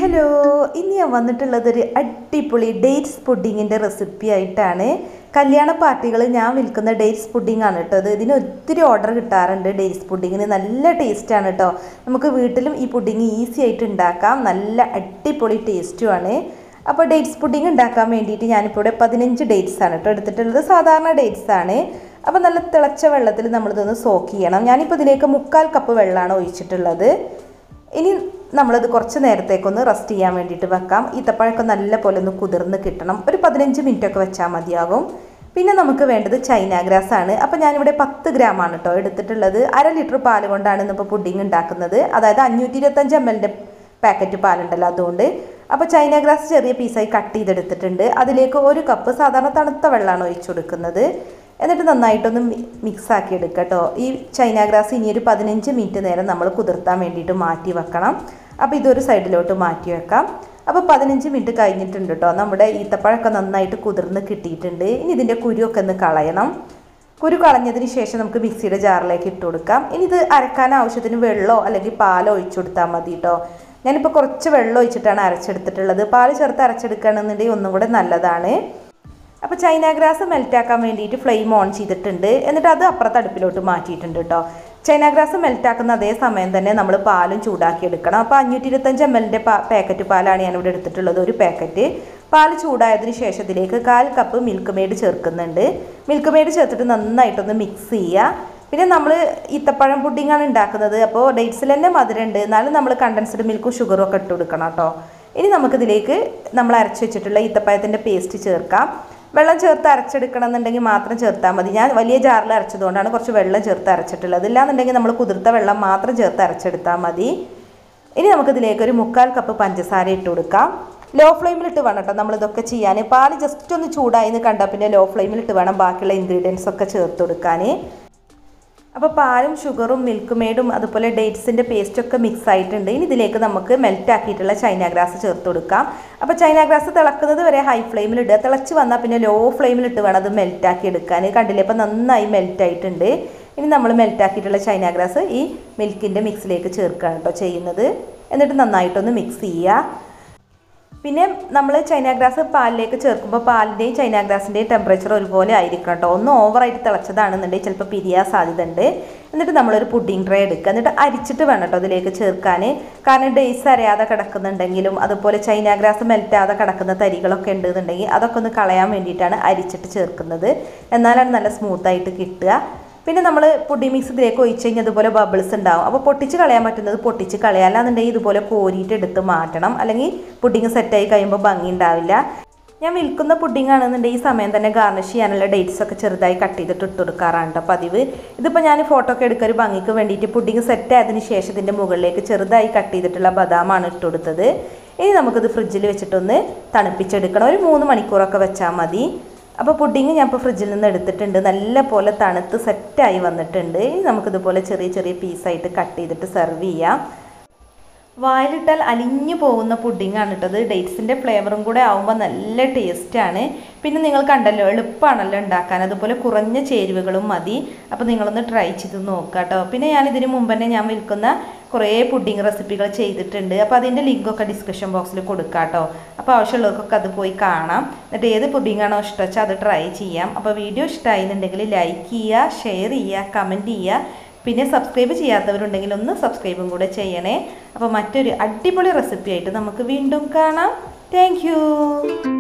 hello ഇന്ന് ഞാൻ വന്നിട്ടുള്ളത് ഒരു അടിപൊളി ഡേറ്റ്സ് പുഡിങ്ങിൻ്റെ റെസിപ്പി ആയിട്ടാണ് കല്യാണ പാർട്ടികൾ ഞാൻ വിൽക്കുന്ന ഡേറ്റ്സ് പുഡിംഗ് ആണ് കേട്ടോ ഇത് ഇതിന് ഒത്തിരി ഓർഡർ കിട്ടാറുണ്ട് ഡേറ്റ്സ് പുഡിങ്ങിന് നല്ല ടേസ്റ്റാണ് കേട്ടോ നമുക്ക് വീട്ടിലും ഈ പുഡിങ് ഈസി ആയിട്ട് ഉണ്ടാക്കാം നല്ല അടിപൊളി ടേസ്റ്റുമാണ് അപ്പോൾ ഡേറ്റ്സ് പുഡിംഗ് ഉണ്ടാക്കാൻ വേണ്ടിയിട്ട് ഞാനിപ്പോൾ ഇവിടെ പതിനഞ്ച് ഡേറ്റ്സ് ആണ് കേട്ടോ എടുത്തിട്ടുള്ളത് സാധാരണ ഡേറ്റ്സ് ആണ് അപ്പോൾ നല്ല തിളച്ച വെള്ളത്തിൽ നമ്മളിതൊന്ന് സോക്ക് ചെയ്യണം ഞാനിപ്പോൾ ഇതിലേക്ക് മുക്കാൽ കപ്പ് വെള്ളമാണ് ഒഴിച്ചിട്ടുള്ളത് ഇനി നമ്മളിത് കുറച്ച് നേരത്തേക്കൊന്ന് റെസ്റ്റ് ചെയ്യാൻ വേണ്ടിയിട്ട് വെക്കാം ഈത്തപ്പഴമൊക്കെ നല്ല പോലെ ഒന്ന് കുതിർന്ന് കിട്ടണം ഒരു പതിനഞ്ച് മിനിറ്റ് ഒക്കെ വെച്ചാൽ മതിയാകും പിന്നെ നമുക്ക് വേണ്ടത് ചൈന ഗ്രാസ് ആണ് അപ്പോൾ ഞാനിവിടെ പത്ത് ഗ്രാം ആണ് കേട്ടോ എടുത്തിട്ടുള്ളത് അര ലിറ്റർ പാല് കൊണ്ടാണ് ഇന്നിപ്പോൾ പുഡിംഗ് ഉണ്ടാക്കുന്നത് അതായത് അഞ്ഞൂറ്റി ഇരുപത്തഞ്ച് എം എല്ലിൻ്റെ പാക്കറ്റ് പാലുണ്ടല്ലോ അതുകൊണ്ട് അപ്പോൾ ചൈന ഗ്രാസ് ചെറിയ പീസായി കട്ട് ചെയ്തെടുത്തിട്ടുണ്ട് അതിലേക്ക് ഒരു കപ്പ് സാധാരണ തണുത്ത വെള്ളമാണ് ഒഴിച്ചു കൊടുക്കുന്നത് എന്നിട്ട് നന്നായിട്ടൊന്ന് മിക്സ് ആക്കി എടുക്കുക കേട്ടോ ഈ ചൈന ഗ്രാസ് ഇനി ഒരു പതിനഞ്ച് മിനിറ്റ് നേരം നമ്മൾ കുതിർത്താൻ വേണ്ടിയിട്ട് മാറ്റി വെക്കണം അപ്പോൾ ഇതൊരു സൈഡിലോട്ട് മാറ്റി വെക്കാം അപ്പോൾ പതിനഞ്ച് മിനിറ്റ് കഴിഞ്ഞിട്ടുണ്ട് കേട്ടോ നമ്മുടെ ഈത്തപ്പഴമൊക്കെ നന്നായിട്ട് കുതിർന്ന് കിട്ടിയിട്ടുണ്ട് ഇനി ഇതിൻ്റെ കുരുവൊക്കെ ഒന്ന് കളയണം കുരു കളഞ്ഞതിന് ശേഷം നമുക്ക് മിക്സിയുടെ ജാറിലേക്ക് ഇട്ട് കൊടുക്കാം ഇനി ഇത് അരക്കാൻ ആവശ്യത്തിന് വെള്ളമോ അല്ലെങ്കിൽ പാലോ ഒഴിച്ചു കൊടുത്താൽ മതി കേട്ടോ ഞാനിപ്പോൾ കുറച്ച് വെള്ളം ഒഴിച്ചിട്ടാണ് അരച്ചെടുത്തിട്ടുള്ളത് പാല് ചേർത്ത് അരച്ചെടുക്കുകയാണെന്നുണ്ടെങ്കിൽ ഒന്നും കൂടെ നല്ലതാണ് അപ്പോൾ ചൈന ഗ്രാസ് മെൽറ്റാക്കാൻ വേണ്ടിയിട്ട് ഫ്ലെയിം ഓൺ ചെയ്തിട്ടുണ്ട് എന്നിട്ട് അത് അപ്പുറത്ത് അടുപ്പിലോട്ട് മാറ്റിയിട്ടുണ്ട് കേട്ടോ ചൈന ഗ്രാസ് മെൽറ്റാക്കുന്ന അതേ സമയം തന്നെ നമ്മൾ പാലും ചൂടാക്കി എടുക്കണം അപ്പോൾ അഞ്ഞൂറ്റി ഇരുപത്തഞ്ച് എം എല്ലിൻ്റെ പാക്കറ്റ് പാലാണ് ഞാനിവിടെ എടുത്തിട്ടുള്ളത് ഒരു പാക്കറ്റ് പാൽ ചൂടായതിന് ശേഷം ഇതിലേക്ക് കാൽ കപ്പ് മിൽക്ക് മെയ്ഡ് ചേർക്കുന്നുണ്ട് മിൽക്ക് മെയ്ഡ് ചേർത്തിട്ട് നന്നായിട്ടൊന്ന് മിക്സ് ചെയ്യുക പിന്നെ നമ്മൾ ഈത്തപ്പഴം പുഡിങ്ങാണ് ഉണ്ടാക്കുന്നത് അപ്പോൾ ഡേറ്റ്സിൽ തന്നെ മധുരമുണ്ട് എന്നാലും നമ്മൾ കണ്ടൻസ്ഡ് മിൽക്കും ഷുഗറും ഒക്കെ ഇട്ട് കൊടുക്കണം കേട്ടോ ഇനി നമുക്കിതിലേക്ക് നമ്മൾ അരച്ച് വെച്ചിട്ടുള്ള ഈത്തപ്പഴത്തിൻ്റെ പേസ്റ്റ് ചേർക്കാം വെള്ളം ചേർത്ത് അരച്ചെടുക്കണം എന്നുണ്ടെങ്കിൽ മാത്രം ചേർത്താൽ മതി ഞാൻ വലിയ ജാറിൽ അരച്ചതുകൊണ്ടാണ് കുറച്ച് വെള്ളം ചേർത്ത് അരച്ചിട്ടുള്ളത് ഇല്ലാന്നുണ്ടെങ്കിൽ നമ്മൾ കുതിർത്ത വെള്ളം മാത്രം ചേർത്ത് അരച്ചെടുത്താൽ മതി ഇനി നമുക്കിതിലേക്ക് ഒരു മുക്കാൽ കപ്പ് പഞ്ചസാര ഇട്ട് കൊടുക്കാം ലോ ഫ്ലെയിമിലിട്ട് വേണം കേട്ടോ നമ്മളിതൊക്കെ ചെയ്യാൻ പാല് ജസ്റ്റ് ഒന്ന് ചൂടായി എന്ന് കണ്ടാൽ പിന്നെ ലോ ഫ്ലെയിമിലിട്ട് വേണം ബാക്കിയുള്ള ഇൻഗ്രീഡിയൻസ് ഒക്കെ ചേർത്ത് കൊടുക്കാൻ അപ്പോൾ പാലും ഷുഗറും മിൽക്ക് മെയ്ഡും അതുപോലെ ഡേറ്റ്സിൻ്റെ പേസ്റ്റൊക്കെ മിക്സ് ആയിട്ടുണ്ട് ഇനി ഇതിലേക്ക് നമുക്ക് മെൽറ്റ് ആക്കിയിട്ടുള്ള ചൈന ഗ്രാസ് ചേർത്ത് കൊടുക്കാം അപ്പോൾ ചൈന ഗ്രാസ് തിളക്കുന്നത് വരെ ഹൈ ഫ്ലെയിമിൽ ഇടുക തിളച്ച് വന്നാൽ പിന്നെ ലോ ഫ്ലെയിമിലിട്ട് വേണം അത് മെൽറ്റ് ആക്കി എടുക്കാൻ കണ്ടില്ലേ അപ്പോൾ നന്നായി മെൽറ്റ് ആയിട്ടുണ്ട് ഇനി നമ്മൾ മെൽറ്റ് ആക്കിയിട്ടുള്ള ചൈന ഗ്രാസ് ഈ മിൽക്കിൻ്റെ മിക്സിലേക്ക് ചേർക്കുകയാണ് കേട്ടോ ചെയ്യുന്നത് എന്നിട്ട് നന്നായിട്ടൊന്ന് മിക്സ് ചെയ്യുക പിന്നെ നമ്മൾ ചൈന ഗ്രാസ് പാലിലേക്ക് ചേർക്കുമ്പോൾ പാലിൻ്റെയും ചൈന ഗ്രാസിൻ്റെയും ടെമ്പറേച്ചർ ഒരുപോലെ ആയിരിക്കണം കേട്ടോ ഒന്ന് ഓവറായിട്ട് തിളച്ചതാണെന്നുണ്ടെങ്കിൽ ചിലപ്പോൾ പിരിയാൻ സാധ്യത ഉണ്ട് എന്നിട്ട് നമ്മളൊരു പുഡിംഗ് ട്രേ എടുക്കുക എന്നിട്ട് അരിച്ചിട്ട് വേണം കേട്ടോ അതിലേക്ക് ചേർക്കാൻ കാരണം ഡേയ്സ് അരയാതെ കിടക്കുന്നുണ്ടെങ്കിലും അതുപോലെ ചൈന ഗ്രാസ് മെൽറ്റാതെ കിടക്കുന്ന തരികളൊക്കെ ഉണ്ടെന്നുണ്ടെങ്കിൽ അതൊക്കെ ഒന്ന് കളയാൻ വേണ്ടിയിട്ടാണ് അരിച്ചിട്ട് ചേർക്കുന്നത് എന്നാലാണ് നല്ല സ്മൂത്തായിട്ട് കിട്ടുക പിന്നെ നമ്മൾ പൊടി മിക്സ് ഇതിലേക്ക് ഒഴിച്ച് കഴിഞ്ഞാൽ ഇതുപോലെ ബബിൾസ് ഉണ്ടാവും അപ്പോൾ പൊട്ടിച്ച് കളയാൻ പറ്റുന്നത് പൊട്ടിച്ച് കളയാം അല്ലാന്നുണ്ടെങ്കിൽ ഇതുപോലെ കോരിയിട്ട് എടുത്ത് മാറ്റണം അല്ലെങ്കിൽ പുഡിങ് സെറ്റായി കഴിയുമ്പോൾ ഭംഗി ഉണ്ടാവില്ല ഞാൻ വിൽക്കുന്ന പുഡിംഗ് ആണെന്നുണ്ടെങ്കിൽ ഈ സമയം തന്നെ ഗാർണിഷ് ചെയ്യാനുള്ള ഡേറ്റ്സ് ഒക്കെ ചെറുതായി കട്ട് ചെയ്തിട്ട് ഇട്ട് കൊടുക്കാറാണ് കേട്ടോ പതിവ് ഇതിപ്പോൾ ഞാൻ ഫോട്ടോ ഒക്കെ എടുക്കാൻ ഒരു ഭംഗിക്ക് വേണ്ടിയിട്ട് പുഡിംഗ് സെറ്റ് ആയതിനു ശേഷം ഇതിൻ്റെ മുകളിലേക്ക് ചെറുതായി കട്ട് ചെയ്തിട്ടുള്ള ബദാമാണ് ഇട്ട് കൊടുത്തത് ഇനി നമുക്കിത് ഫ്രിഡ്ജിൽ വെച്ചിട്ടൊന്ന് തണുപ്പിച്ചെടുക്കണം ഒരു മൂന്ന് മണിക്കൂറൊക്കെ വെച്ചാൽ മതി അപ്പോൾ പുഡിങ് ഞാൻ ഇപ്പോൾ ഫ്രിഡ്ജിൽ നിന്ന് എടുത്തിട്ടുണ്ട് നല്ല പോലെ തണുത്ത് സെറ്റായി വന്നിട്ടുണ്ട് ഇനി നമുക്കിതുപോലെ ചെറിയ ചെറിയ പീസായിട്ട് കട്ട് ചെയ്തിട്ട് സെർവ് ചെയ്യാം വായിലിട്ടാൽ അലിഞ്ഞു പോകുന്ന പുഡിങ്ങാണ് കേട്ടത് ഡേറ്റ്സിൻ്റെ ഫ്ലേവറും കൂടെ ആവുമ്പോൾ നല്ല ടേസ്റ്റാണ് പിന്നെ നിങ്ങൾ കണ്ടല്ലോ എളുപ്പമാണല്ലോ ഉണ്ടാക്കാൻ അതുപോലെ കുറഞ്ഞ ചേരുവകളും മതി അപ്പോൾ നിങ്ങളൊന്ന് ട്രൈ ചെയ്ത് നോക്കുക കേട്ടോ പിന്നെ ഞാൻ ഇതിന് മുമ്പ് തന്നെ ഞാൻ വിൽക്കുന്ന കുറേ പുഡിങ് റെസിപ്പികൾ ചെയ്തിട്ടുണ്ട് അപ്പോൾ അതിൻ്റെ ലിങ്കൊക്കെ ഡിസ്ക്രിപ്ഷൻ ബോക്സിൽ കൊടുക്കാം കേട്ടോ അപ്പോൾ ആവശ്യമുള്ളവർക്കൊക്കെ അത് പോയി കാണാം എന്നിട്ട് ഏത് പുഡിങ്ങാണോ ഇഷ്ടം വെച്ചാൽ അത് ട്രൈ ചെയ്യാം അപ്പോൾ വീഡിയോ ഇഷ്ടമായിരുന്നുണ്ടെങ്കിൽ ലൈക്ക് ചെയ്യുക ഷെയർ ചെയ്യുക കമൻറ്റ് ചെയ്യുക പിന്നെ സബ്സ്ക്രൈബ് ചെയ്യാത്തവരുണ്ടെങ്കിൽ ഒന്ന് സബ്സ്ക്രൈബും കൂടെ ചെയ്യണേ അപ്പോൾ മറ്റൊരു അടിപൊളി റെസിപ്പി ആയിട്ട് നമുക്ക് വീണ്ടും കാണാം താങ്ക്